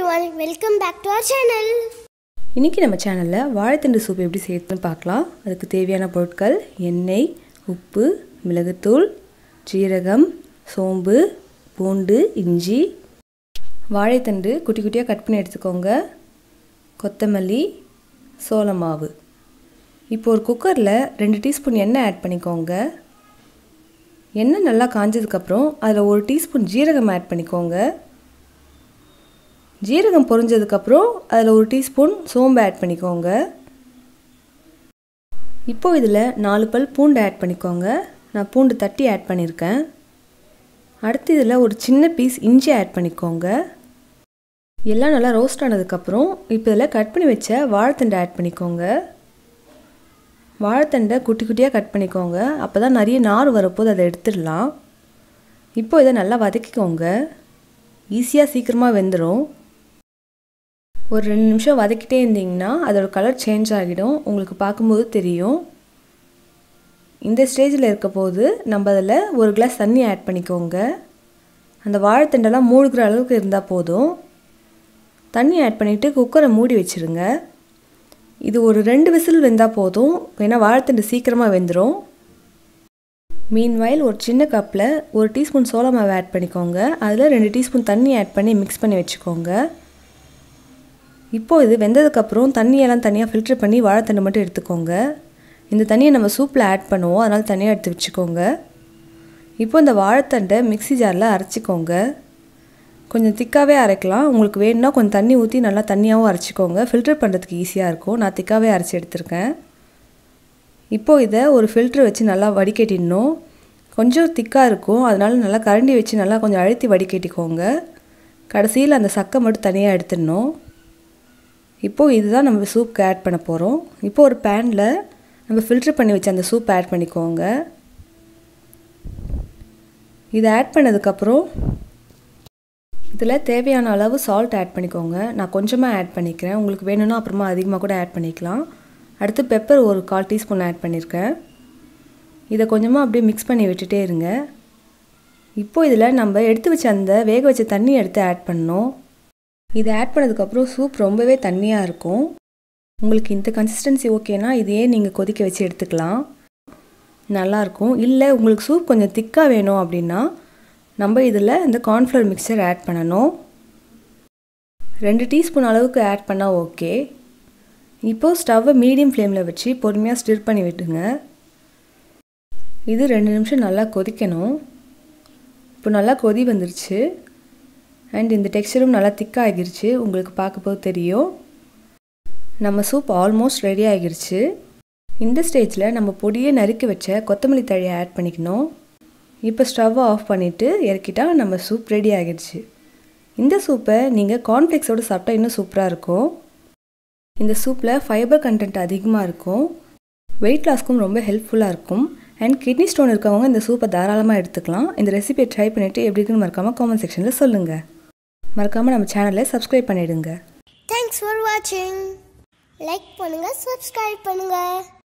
all welcome back to our channel இன்றைக்கி நம்ம சேனலில் வாழைத்தண்டு சூப் எப்படி செய்யறதுன்னு பார்க்கலாம் அதுக்கு தேவையான பொருட்கள் எண்ணெய் உப்பு மிளகுத்தூள் ஜீரகம் சோம்பு பூண்டு இஞ்சி வாழைத்தண்டு குட்டி குட்டியாக கட் பண்ணி எடுத்துக்கோங்க கொத்தமல்லி சோள மாவு இப்போ ஒரு குக்கரில் ரெண்டு டீஸ்பூன் எண்ணெய் ஆட் பண்ணிக்கோங்க எண்ணெய் நல்லா காஞ்சதுக்கப்புறம் அதில் ஒரு டீஸ்பூன் ஜீரகம் ஆட் பண்ணிக்கோங்க ஜீரகம் பொரிஞ்சதுக்கப்புறம் அதில் ஒரு டீஸ்பூன் சோம்பு ஆட் பண்ணிக்கோங்க இப்போ இதில் நாலு பல் பூண்டு ஆட் பண்ணிக்கோங்க நான் பூண்டு தட்டி ஆட் பண்ணியிருக்கேன் அடுத்து இதில் ஒரு சின்ன பீஸ் இஞ்சி ஆட் பண்ணிக்கோங்க எல்லாம் நல்லா ரோஸ்ட் ஆனதுக்கப்புறம் இப்போ இதில் கட் பண்ணி வச்ச வாழைத்தண்டை ஆட் பண்ணிக்கோங்க வாழைத்தண்டை குட்டி குட்டியாக கட் பண்ணிக்கோங்க அப்போ தான் நிறைய நார் வரப்போது அதை எடுத்துடலாம் இப்போ இதை நல்லா வதக்கிக்கோங்க ஈஸியாக சீக்கிரமாக வெந்துடும் ஒரு ரெண்டு நிமிஷம் வதக்கிட்டே இருந்தீங்கன்னா அதோட கலர் சேஞ்ச் ஆகிடும் உங்களுக்கு பார்க்கும்போது தெரியும் இந்த ஸ்டேஜில் இருக்க போது நம்ம அதில் ஒரு கிளாஸ் தண்ணி ஆட் பண்ணிக்கோங்க அந்த வாழைத்தண்டெல்லாம் மூழ்கிற அளவுக்கு இருந்தால் போதும் தண்ணி ஆட் பண்ணிவிட்டு குக்கரை மூடி வச்சுருங்க இது ஒரு ரெண்டு விசில் வெந்தால் போதும் ஏன்னா வாழைத்தண்டு சீக்கிரமாக வெந்துடும் மீன்வாயில் ஒரு சின்ன கப்பில் ஒரு டீஸ்பூன் சோள மாவு ஆட் பண்ணிக்கோங்க அதில் ரெண்டு டீஸ்பூன் தண்ணி ஆட் பண்ணி மிக்ஸ் பண்ணி வச்சுக்கோங்க இப்போது இது வெந்ததுக்கப்புறம் தண்ணியெல்லாம் தனியாக ஃபில்ட்ரு பண்ணி வாழைத்தண்டு மட்டும் எடுத்துக்கோங்க இந்த தண்ணியை நம்ம சூப்பில் ஆட் பண்ணுவோம் அதனால் தனியாக எடுத்து வச்சுக்கோங்க இப்போ இந்த வாழைத்தண்டை மிக்ஸி ஜாரில் அரைச்சிக்கோங்க கொஞ்சம் திக்காகவே அரைக்கலாம் உங்களுக்கு வேணும்னா கொஞ்சம் தண்ணி ஊற்றி நல்லா தண்ணியாகவும் அரைச்சிக்கோங்க ஃபில்டர் பண்ணுறதுக்கு ஈஸியாக இருக்கும் நான் திக்காகவே அரைச்சி எடுத்திருக்கேன் இப்போது இதை ஒரு ஃபில்ட்ரு வச்சு நல்லா வடிகட்டிடணும் கொஞ்சம் திக்காக இருக்கும் அதனால் நல்லா கரண்டி வச்சு நல்லா கொஞ்சம் அழுத்தி வடிகட்டிக்கோங்க கடைசியில் அந்த சக்கை மட்டும் தனியாக எடுத்துடணும் இப்போது இதுதான் நம்ம சூப்புக்கு ஆட் பண்ண போகிறோம் இப்போ ஒரு பேனில் நம்ம ஃபில்ட்ரு பண்ணி வச்ச அந்த சூப் ஆட் பண்ணிக்கோங்க இதை ஆட் பண்ணதுக்கப்புறம் இதில் தேவையான அளவு சால்ட் ஆட் பண்ணிக்கோங்க நான் கொஞ்சமாக ஆட் பண்ணிக்கிறேன் உங்களுக்கு வேணும்னா அப்புறமா அதிகமாக கூட ஆட் பண்ணிக்கலாம் அடுத்து பெப்பர் ஒரு கால் டீஸ்பூன் ஆட் பண்ணியிருக்கேன் இதை கொஞ்சமாக அப்படியே மிக்ஸ் பண்ணி விட்டுட்டே இருங்க இப்போது இதில் நம்ம எடுத்து வச்ச அந்த வேக வச்ச தண்ணி எடுத்து ஆட் பண்ணணும் இதை ஆட் பண்ணதுக்கப்புறம் சூப் ரொம்பவே தண்ணியாக இருக்கும் உங்களுக்கு இந்த கன்சிஸ்டன்சி ஓகேனா இதையே நீங்கள் கொதிக்க வச்சு எடுத்துக்கலாம் நல்லாயிருக்கும் இல்லை உங்களுக்கு சூப் கொஞ்சம் திக்காக வேணும் அப்படின்னா நம்ம இதில் இந்த கார்ன்ஃப்ளவர் மிக்சர் ஆட் பண்ணணும் ரெண்டு டீஸ்பூன் அளவுக்கு ஆட் பண்ணால் ஓகே இப்போது ஸ்டவ்வை மீடியம் ஃப்ளேமில் வச்சு பொறுமையாக ஸ்டிர் பண்ணி விட்டுங்க இது ரெண்டு நிமிஷம் நல்லா கொதிக்கணும் இப்போ நல்லா கொதி வந்துருச்சு அண்ட் இந்த டெக்ஸ்டரும் நல்லா திக்காக ஆகிருச்சு உங்களுக்கு பார்க்கும்போது தெரியும் நம்ம சூப் ஆல்மோஸ்ட் ரெடி ஆகிருச்சு இந்த ஸ்டேஜில் நம்ம பொடியை நறுக்கி வச்ச கொத்தமல்லி தழையை ஆட் பண்ணிக்கணும் இப்போ ஸ்டவ்வை ஆஃப் பண்ணிவிட்டு இறக்கிட்டா நம்ம சூப் ரெடி ஆகிடுச்சு இந்த சூப்பை நீங்கள் கார்ன்ஃப்ளெக்ஸோடு சாப்பிட்டா இன்னும் சூப்பராக இருக்கும் இந்த சூப்பில் ஃபைபர் கண்டென்ட் அதிகமாக இருக்கும் வெயிட் லாஸ்க்கும் ரொம்ப ஹெல்ப்ஃபுல்லாக இருக்கும் அண்ட் கிட்னி ஸ்டோன் இருக்கவங்க இந்த சூப்பை தாராளமாக எடுத்துக்கலாம் இந்த ரெசிபியை ட்ரை பண்ணிவிட்டு எப்படி இருக்குன்னு மறக்காமல் காமெண்ட் செக்ஷனில் சொல்லுங்கள் மறக்காமல் நம்ம சேனலை சப்ஸ்கிரைப் பண்ணிவிடுங்க தேங்க்ஸ் ஃபார் வாட்சிங் லைக் பண்ணுங்கள் சப்ஸ்கிரைப் பண்ணுங்கள்